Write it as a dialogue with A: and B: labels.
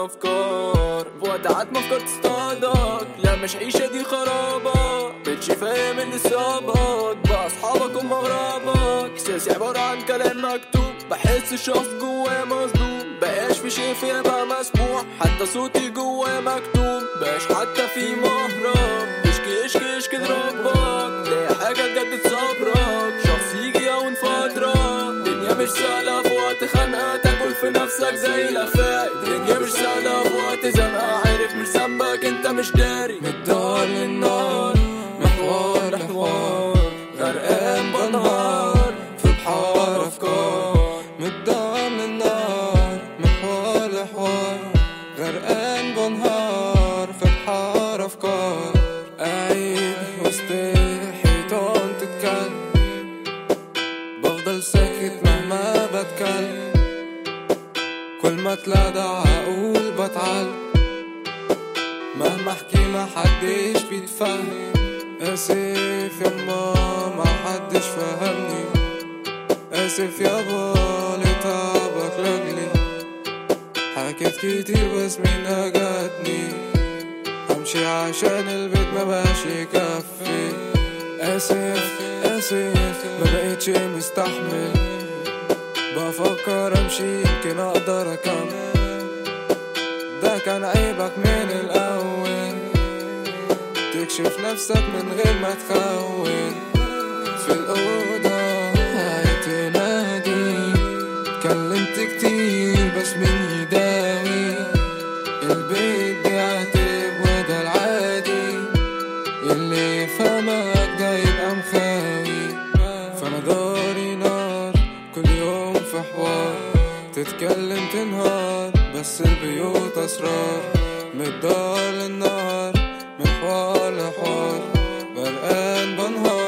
A: افكار بودعت ما فكرت تصطادك لا مش عيشة دي خرابة بتشي فاهم اللي صابك باصحابك ومغربك احساسي عبارة عن كلام مكتوب بحس الشخص جواه مصدوم بقاش في شي فيها بقى مسموع حتى صوتي جواه مكتوب بقاش حتى في مهرب اشكي اشكي اشكي لربك لاقي حاجة تجدد صبرك شخص يجي يهون فترة الدنيا مش سهلة في وقت خنقة تاكل في نفسك زي الأخفاء الدنيا مش سهلة في وقت زنقة عارف مش ذنبك انت مش داري من الدار للنار محور حوار غرقان بنهار في بحار أفكار
B: من الدار للنار محور لحوار غرقان بنهار في بحار افكار قاعد وسط حيطان تتكلم بفضل ساكت مهما بتكلم كل ما اتلدع اقول بتعلم مهما احكي ما حدش بيتفهم اسف يما ما حدش فهمني اسف يابا لتعبك لاجلي حكيت كتير بس مين جاتني امشي عشان البيت ما بقاش يكفي اسف اسف ما بقيتش مستحمل بفكر امشي يمكن اقدر اكمل ده كان عيبك من الاول تكشف نفسك من غير ما تخون في الأوضة قاعد تنادي اتكلمت كتير بس مين يداوي البيت بيعتب وده العادي اللي يفهمك ده يبقى مخاوي فانا داري نار كل يوم في حوار تتكلم تنهار بس البيوت اسرار من الدار للنار من حوار لحوار غرقان بنهار